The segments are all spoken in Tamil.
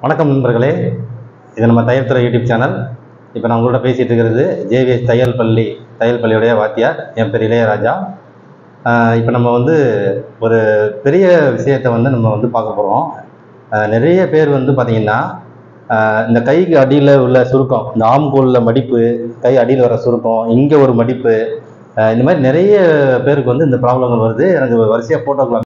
வணக்கம் நண்பர்களே இது நம்ம தையல் துறை யூடியூப் சேனல் இப்போ நான் உங்களோட பேசிகிட்டு இருக்கிறது ஜேவிஎஸ் தையல் பள்ளி தையல் பள்ளியுடைய வாத்தியார் என் பேர் இளையராஜா இப்போ நம்ம வந்து ஒரு பெரிய விஷயத்தை வந்து நம்ம வந்து பார்க்க போகிறோம் நிறைய பேர் வந்து பார்த்திங்கன்னா இந்த கைக்கு அடியில் உள்ள சுருக்கம் இந்த ஆம்கோலில் மடிப்பு கை அடியில் வர சுருக்கம் இங்கே ஒரு மடிப்பு அஹ் இந்த மாதிரி நிறைய பேருக்கு வந்து இந்த ப்ராப்ளங்கள் வருது எனக்கு வரிசையாக ஃபோட்டோக்கள்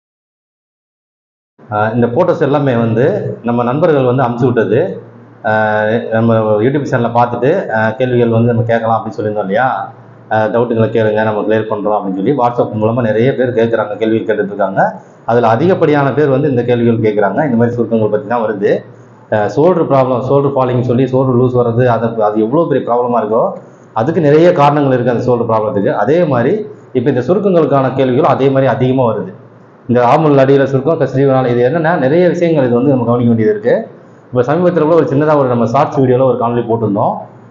ஆஹ் இந்த ஃபோட்டோஸ் எல்லாமே வந்து நம்ம நண்பர்கள் வந்து அமுச்சு விட்டது ஆஹ் நம்ம யூடியூப் சேனலில் பார்த்துட்டு ஆஹ் கேள்விகள் வந்து நம்ம கேட்கலாம் அப்படின்னு சொல்லியிருந்தோம் இல்லையா டவுட்டுங்களை கேளுங்க நம்ம கிளியர் பண்ணுறோம் அப்படின்னு சொல்லி வாட்ஸ்அப் மூலமாக நிறைய பேர் கேட்குறாங்க கேள்விகள் கேட்டுட்டு இருக்காங்க அதில் அதிகப்படியான பேர் வந்து இந்த கேள்விகள் கேட்குறாங்க இந்த மாதிரி சுருக்கங்கள் பற்றி தான் வருது சோல்டர் ப்ராப்ளம் சோல்டர் ஃபாலிங் சொல்லி சோல்டர் லூஸ் வர்றது அது அது எவ்வளோ பெரிய ப்ராப்ளமாக இருக்கோ அதுக்கு நிறைய காரணங்கள் இருக்குது அந்த சோல்டர் ப்ராப்ளத்துக்கு அதே மாதிரி இப்போ இந்த சுருக்கங்களுக்கான கேள்விகளும் அதே மாதிரி அதிகமாக வருது இந்த ஆமுல் அடியில் சுருக்கம் கஸ்ரீவனால் இது என்னன்னா நிறைய விஷயங்கள் இது வந்து நம்ம கவனிக்க வேண்டியது இருக்குது இப்போ சமீபத்தில் கூட ஒரு சின்னதாக ஒரு நம்ம ஷார்ட்ஸ் வீடியோவில் ஒரு காணொலி போட்டிருந்தோம்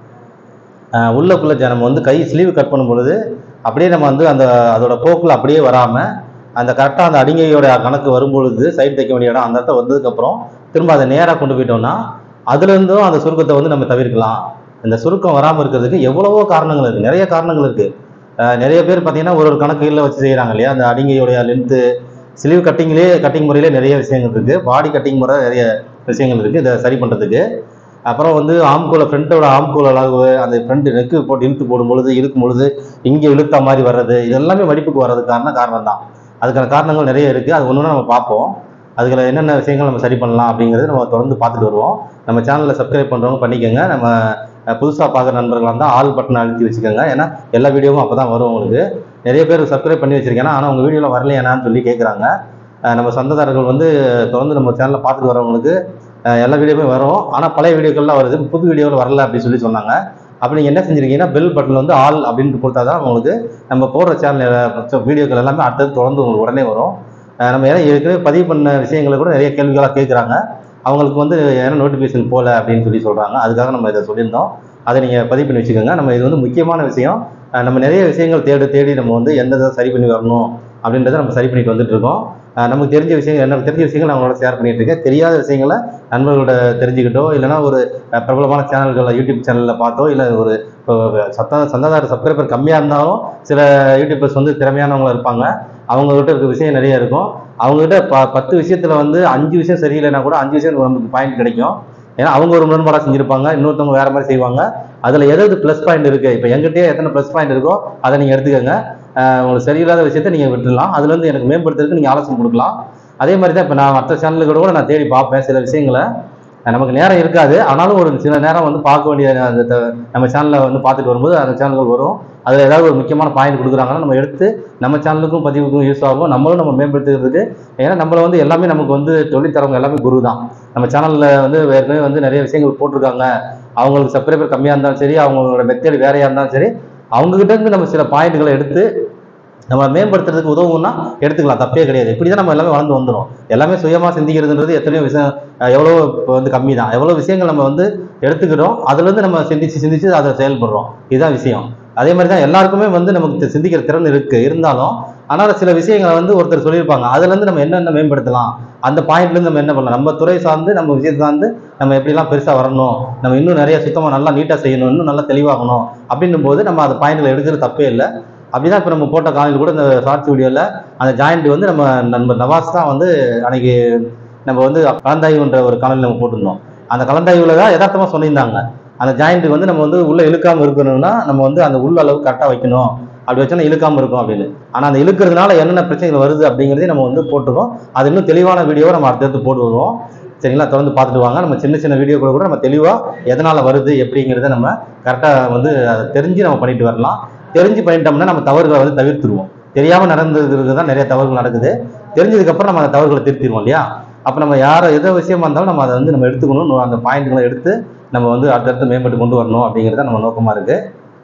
ஆஹ் உள்ளக்குள்ள ஜ- நம்ம வந்து கை ஸ்லீவ் கட் பண்ணும் பொழுது அப்படியே நம்ம வந்து அந்த அதோட போக்கில் அப்படியே வராமல் அந்த கரெக்டாக அந்த அடிங்கையோட கணக்கு வரும்பொழுது சைடு தைக்க வேண்டிய இடம் அந்த இடத்த வந்ததுக்கப்புறம் திரும்ப அதை நேராக கொண்டு போயிட்டோம்னா அதுலேருந்தும் அந்த சுருக்கத்தை வந்து நம்ம தவிர்க்கலாம் இந்த சுருக்கம் வராமல் இருக்கிறதுக்கு எவ்வளவோ காரணங்கள் இருக்குது நிறைய காரணங்கள் இருக்குது நிறைய பேர் பார்த்தீங்கன்னா ஒரு ஒரு கணக்குகளில் வச்சு செய்கிறாங்க இல்லையா அந்த அடிங்கையோடைய லென்த்து ஸ்லீவ் கட்டிங்லேயே கட்டிங் முறையிலே நிறைய விஷயங்கள் இருக்குது பாடி கட்டிங் முறை நிறைய விஷயங்கள் இருக்குது இதை சரி பண்ணுறதுக்கு அப்புறம் வந்து ஆம்கோலை ஃப்ரண்ட்டோட ஆம்கோல் அளவு அந்த ஃப்ரண்ட் நெக்கு போட்டு இழுத்து போடும் பொழுது இழுக்கும் பொழுது இங்கே இழுத்த மாதிரி வர்றது இது எல்லாமே மடிப்புக்கு வர்றதுக்கான காரணம் தான் அதுக்கான காரணங்கள் நிறைய இருக்குது அது ஒன்று நம்ம பார்ப்போம் அதுல என்னென்ன விஷயங்கள் நம்ம சரி பண்ணலாம் அப்படிங்கிறது நம்ம தொடர்ந்து பார்த்துட்டு வருவோம் நம்ம சேனலில் சப்ஸ்கிரைப் பண்ணுறவங்க பண்ணிக்கோங்க நம்ம புதுசாக பார்க்குற நண்பர்களாக இருந்தால் ஆல் பட்டன் அழுத்தி வச்சுக்கோங்க ஏன்னா எல்லா வீடியோவும் அப்போ தான் வரும் உங்களுக்கு நிறைய பேர் சப்ஸ்கிரைப் பண்ணி வச்சிருக்கேன் ஆனால் உங்கள் வீடியோவில் வரலையானான்னு சொல்லி கேட்குறாங்க அஹ் நம்ம சொந்தக்காரர்கள் வந்து தொடர்ந்து நம்ம சேனலில் பார்த்துட்டு வரவங்களுக்கு அஹ் எல்லா வீடியோவுமே வரும் ஆனால் பழைய வீடியோக்கள்லாம் வருது புது வீடியோவில் வரல அப்படின்னு சொல்லி சொன்னாங்க அப்படி நீங்கள் என்ன செஞ்சிருக்கீங்கன்னா பெல் பட்டன் வந்து ஆல் அப்படின்னு கொடுத்தா தான் உங்களுக்கு நம்ம போடுற சேனல் வீடியோக்கள் எல்லாமே அடுத்தது தொடர்ந்து உங்களுக்கு உடனே வரும் அஹ் நம்ம ஏன்னா ஏற்கனவே பதிவு பண்ண விஷயங்களை கூட நிறைய கேள்விகளாக கேட்குறாங்க அவங்களுக்கு வந்து ஏன்னா நோட்டிஃபிகேஷன் போகல அப்படின்னு சொல்லி சொல்கிறாங்க அதுக்காக நம்ம இதை சொல்லியிருந்தோம் அதை நீங்கள் பதிவு பண்ணி வச்சுக்கோங்க நம்ம இது வந்து முக்கியமான விஷயம் அஹ் நம்ம நிறைய விஷயங்கள் தேடி தேடி நம்ம வந்து எந்த இதை சரி பண்ணி வரணும் அப்படின்றத நம்ம சரி பண்ணிட்டு வந்துட்டு இருக்கோம் அஹ் நமக்கு தெரிஞ்ச விஷயங்கள் எனக்கு தெரிஞ்ச விஷயங்கள் நான் அவங்களோட ஷேர் பண்ணிட்டு இருக்கேன் தெரியாத விஷயங்களை நண்பர்களோட தெரிஞ்சுக்கிட்டோ இல்லைன்னா ஒரு அஹ், பிரபலமான சேனல்களில் யூடியூப் சேனலில் பார்த்தோ இல்லை ஒரு இப்போ சத்தா சந்தாதார சப்ஸ்கிரைபர் கம்மியாக இருந்தாலும் சில யூடியூபர்ஸ் வந்து திறமையானவங்க இருப்பாங்க அவங்ககிட்ட இருக்க விஷயம் நிறைய இருக்கும் அவங்ககிட்ட ப பத்து விஷயத்தில் வந்து அஞ்சு விஷயம் சரியில்லைன்னா கூட அஞ்சு விஷயம் நமக்கு பாயிண்ட் கிடைக்கும் ஏன்னா அவங்க ஒரு முரண்பாடாக செஞ்சிருப்பாங்க இன்னொருத்தவங்க வேற மாதிரி செய்வாங்க அதில் எது எது ப்ளஸ் பாயிண்ட் இருக்குது இப்போ எங்கிட்டயே எத்தனை ப்ளஸ் பாயிண்ட் இருக்கோ அதை நீங்கள் எடுத்துக்கோங்க அஹ் உங்களுக்கு சரியில்லாத விஷயத்த நீங்கள் விட்டுடலாம் அதுலேருந்து எனக்கு மேம்படுத்துறதுக்கு நீங்கள் ஆலோசனை கொடுக்கலாம் அதே மாதிரி தான் இப்போ நான் மற்ற சேனலுக்கு கூட நான் தேடி பார்ப்பேன் சில விஷயங்களை அஹ் நமக்கு நேரம் இருக்காது ஆனாலும் ஒரு சில நேரம் வந்து பார்க்க வேண்டிய அந்த த- நம்ம சேனலில் வந்து பார்த்துட்டு வரும்போது அந்த சேனல்கள் வரும் அதில் ஏதாவது ஒரு முக்கியமான பாயிண்ட் கொடுக்குறாங்கன்னா நம்ம எடுத்து நம்ம சேனலுக்கும் பதிவுக்கும் யூஸ் ஆகும் நம்மளும் நம்ம மேம்படுத்துறதுக்கு ஏன்னா நம்மள வந்து எல்லாமே நமக்கு வந்து சொல்லித்தரவங்க எல்லாமே குரு தான் நம்ம சேனலில் வந்து ஏற்கனவே வந்து நிறைய விஷயங்கள் போட்டிருக்காங்க அவங்களுக்கு சப்ஸ்கிரைபர் கம்மியாக இருந்தாலும் சரி அவங்களோட மெத்தேடு வேறையாக இருந்தாலும் சரி அவங்ககிட்ட இருந்து நம்ம சில பாயிண்ட்களை எடுத்து நம்ம மேம்படுத்துறதுக்கு உதவும்னா எடுத்துக்கலாம் தப்பே கிடையாது இப்படி தான் நம்ம எல்லாமே வளர்ந்து வந்துடும் எல்லாமே சுயமாக சிந்திக்கிறதுன்றது எத்தனையோ விஷயம் அஹ் எவ்வளோ இப்போ வந்து கம்மி தான் எவ்வளோ விஷயங்கள் நம்ம வந்து எடுத்துக்கிறோம் அதுலேருந்து நம்ம சிந்திச்சு சிந்திச்சு அதை செயல்படுறோம் இதுதான் விஷயம் அதே மாதிரி தான் எல்லாருக்குமே வந்து நமக்கு தி- சிந்திக்கிற திறன் இருக்கு இருந்தாலும் ஆனால் சில விஷயங்களை வந்து ஒருத்தர் சொல்லியிருப்பாங்க அதுலேருந்து நம்ம என்னென்ன மேம்படுத்தலாம் அந்த பாயிண்ட்லேருந்து நம்ம என்ன பண்ணலாம் நம்ம துறை சார்ந்து நம்ம விஷயத்தை சார்ந்து நம்ம எப்படிலாம் பெருசாக வரணும் நம்ம இன்னும் நிறைய சுத்தமாக நல்லா நீட்டாக செய்யணும் இன்னும் நல்லா தெளிவாகணும் அப்படின்னும் போது நம்ம அந்த பாயிண்ட்ல எடுக்கிறது தப்பே இல்லை அப்படிதான் இப்போ நம்ம போட்ட காலையில் கூட இந்த ஷார்ட்ஸ் வீடியோவில் அந்த ஜாயிண்ட் வந்து நம்ம நண்பர் நவாஸ் தான் வந்து அன்னைக்கு நம்ம வந்து கலந்தாய்வுன்ற ஒரு காணொலி நம்ம போட்டிருந்தோம் அந்த கலந்தாய்வில் தான் யதார்த்தமாக சொல்லியிருந்தாங்க அந்த ஜாயிண்ட் வந்து நம்ம வந்து உள்ள இழுக்காம இருக்கணும்னா நம்ம வந்து அந்த உள்ள அளவு கரெக்டாக வைக்கணும் அப்படி வச்சோன்னா இழுக்காம இருக்கும் அப்படின்னு ஆனால் அந்த இழுக்கிறதுனால என்னென்ன பிரச்சனைகள் வருது அப்படிங்கிறதையும் நம்ம வந்து போட்டிருக்கோம் அது இன்னும் தெளிவான வீடியோவை நம்ம அடுத்தடுத்து போடுவோம் சரிங்களா தொடர்ந்து பார்த்துட்டு வாங்க நம்ம சின்ன சின்ன வீடியோ கூட கூட நம்ம தெளிவாக எதனால் வருது எப்படிங்கிறத நம்ம கரெக்டாக வந்து அதை தெரிஞ்சு நம்ம பண்ணிட்டு வரலாம் தெரிஞ்சு பண்ணிட்டோம்னா நம்ம தவறுகளை வந்து தவிர்த்துருவோம் தெரியாமல் நடந்ததுக்கு தான் நிறைய தவறுகள் நடக்குது தெரிஞ்சதுக்கப்புறம் நம்ம அந்த தவறுகளை திருத்திடுவோம் இல்லையா அப்போ நம்ம யாரை எதை விஷயமா இருந்தாலும் நம்ம அதை வந்து நம்ம எடுத்துக்கணும் அந்த பாயிண்ட்களை எடுத்து நம்ம வந்து அடுத்தடுத்து மேம்பட்டு கொண்டு வரணும் அப்படிங்கிறது நம்ம நோக்கமாக இருக்கு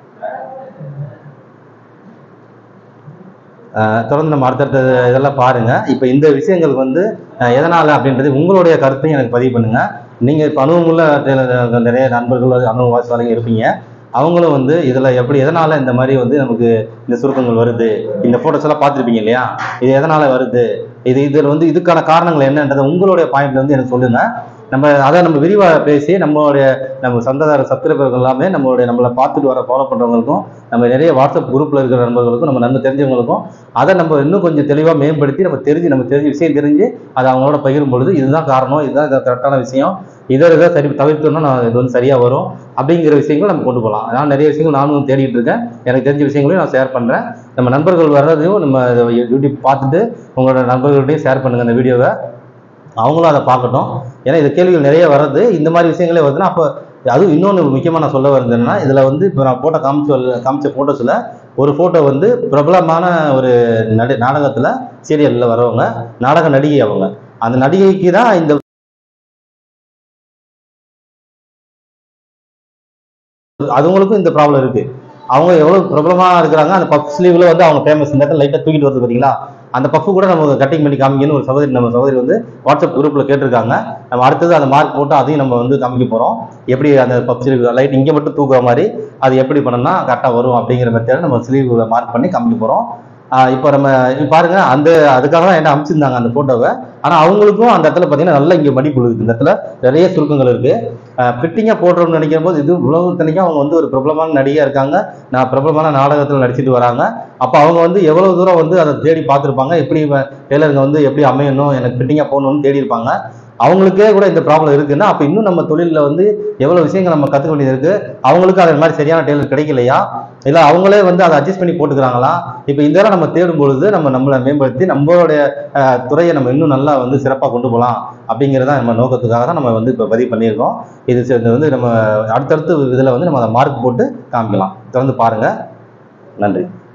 அஹ் தொடர்ந்து நம்ம அடுத்தடுத்த இதெல்லாம் பாருங்க இப்போ இந்த விஷயங்கள் வந்து அஹ் எதனால அப்படின்றது உங்களுடைய கருத்தையும் எனக்கு பதிவு பண்ணுங்க நீங்க இப்போ அனுபவமுள்ள சில நிறைய நண்பர்கள் அனுபவவாசிகள் இருப்பீங்க அவங்களும் வந்து இதுல எப்படி எதனால இந்த மாதிரி வந்து நமக்கு இந்த சுருக்கங்கள் வருது இந்த போட்டோஸ் எல்லாம் பார்த்துருப்பீங்க இல்லையா இது எதனால வருது இது இதில் வந்து இதுக்கான காரணங்கள் என்னன்றதை உங்களுடைய பாயிண்ட்ல வந்து எனக்கு சொல்லுங்க நம்ம அதை நம்ம விரிவாக பேசி நம்மளுடைய நம்ம சொந்ததார சப்ஸ்கிரைபர்கள் எல்லாமே நம்மளுடைய நம்மளை பார்த்துட்டு வர ஃபாலோ பண்ணுறவங்களுக்கும் நம்ம நிறைய வாட்ஸ்அப் குரூப்பில் இருக்கிற நண்பர்களுக்கும் நம்ம நன்மை தெரிஞ்சவங்களுக்கும் அதை நம்ம இன்னும் கொஞ்சம் தெளிவாக மேம்படுத்தி நம்ம தெரிஞ்சு நம்ம தெரிஞ்ச விஷயம் தெரிஞ்சு அதை அவங்களோட பகிரும் பொழுது இதுதான் காரணம் இதுதான் இது கரெக்டான விஷயம் இதை இதை சரி தவிர்த்தோம்னா நான் இது வந்து சரியாக வரும் அப்படிங்கிற விஷயங்களும் நம்ம கொண்டு போகலாம் நான் நிறைய விஷயங்கள் நானும் தேடிட்டு இருக்கேன் எனக்கு தெரிஞ்ச விஷயங்களையும் நான் ஷேர் பண்ணுறேன் நம்ம நண்பர்கள் வர்றதையும் நம்ம இதை யூடியூப் பார்த்துட்டு உங்களோட நண்பர்கள்ட்டையும் ஷேர் பண்ணுங்கள் இந்த வீடியோவை அவங்களும் அதை பார்க்கட்டும் ஏன்னா இது கேள்விகள் நிறைய வர்றது இந்த மாதிரி விஷயங்களே வருதுன்னா அப்போ அதுவும் இன்னொன்று முக்கியமாக நான் சொல்ல வருது என்னன்னா இதில் வந்து இப்போ நான் போட்ட காமிச்ச காமிச்ச ஃபோட்டோஸில் ஒரு ஃபோட்டோ வந்து பிரபலமான ஒரு நடி நாடகத்தில் சீரியலில் வரவங்க நாடக நடிகை அவங்க அந்த நடிகைக்கு தான் இந்த அதுங்களுக்கும் இந்த ப்ராப்ளம் இருக்கு அவங்க எவ்வளவு பிரபலமா இருக்கிறாங்க அந்த பஃப் ஸ்லீவ்ல வந்து அவங்க ஃபேமஸ் இந்த இடத்துல லைட்டா தூக்கிட்டு வருது பாத்தீங்களா அந்த பஃப் கூட நம்ம கட்டிங் பண்ணி காமிங்கன்னு ஒரு சகோதரி நம்ம சகோதரி வந்து வாட்ஸ்அப் குரூப்ல கேட்டிருக்காங்க நம்ம அடுத்தது அந்த மார்க் போட்டு அதையும் நம்ம வந்து காமிக்க போறோம் எப்படி அந்த பஃப் ஸ்லீவ் லைட் இங்க மட்டும் தூக்குற மாதிரி அது எப்படி பண்ணனா கரெக்டா வரும் அப்படிங்கிற மெத்தேட நம்ம ஸ்லீவ் மார்க் பண்ணி காமிக்க போறோம் ஆஹ் இப்போ நம்ம இப்ப பாருங்க அந்த அதுக்காக தான் என்ன அமைச்சிருந்தாங்க அந்த போட்டோவை ஆனா அவங்களுக்கும் அந்த இடத்துல பாத்தீங்கன்னா நல்லா இங்க மடிப்பு இருக்கு இந்த இடத்துல நிறைய சுருக்கங்கள் இருக்கு ஃபிட்டிங்கா போடுறோம்னு நினைக்கும் போது இது உலகத்தனைக்கும் அவங்க வந்து ஒரு பிரபலமான நடிகையா இருக்காங்க நான் பிரபலமான நாடகத்தில் நடிச்சிட்டு வராங்க அப்போ அவங்க வந்து எவ்வளவு தூரம் வந்து அதை தேடி பார்த்துருப்பாங்க எப்படி டெய்லருங்க வந்து எப்படி அமையணும் எனக்கு ஃபிட்டிங்கா போகணும்னு தேடி இருப்பாங்க அவங்களுக்கே கூட இந்த ப்ராப்ளம் இருக்குன்னா அப்போ இன்னும் நம்ம தொழிலில் வந்து எவ்வளவு விஷயங்கள் நம்ம கற்றுக்க வேண்டியது இருக்கு அவங்களுக்கு அது மாதிரி சரியான டெய்லர் கிடைக்கலையா இல்லை அவங்களே வந்து அதை அட்ஜஸ்ட் பண்ணி போட்டுக்கிறாங்களா இப்போ இந்த தடவை நம்ம தேடும் பொழுது நம்ம நம்மளை மேம்படுத்தி நம்மளுடைய அஹ், துறையை நம்ம இன்னும் நல்லா வந்து சிறப்பாக கொண்டு போகலாம் அப்படிங்கிறத நம்ம நோக்கத்துக்காக தான் நம்ம வந்து இப்போ பதிவு பண்ணியிருக்கோம் இது சரி, இது வந்து நம்ம அடுத்தடுத்து இதில் வந்து நம்ம அதை மார்க் போட்டு காமிக்கலாம் தொடர்ந்து பாருங்க நன்றி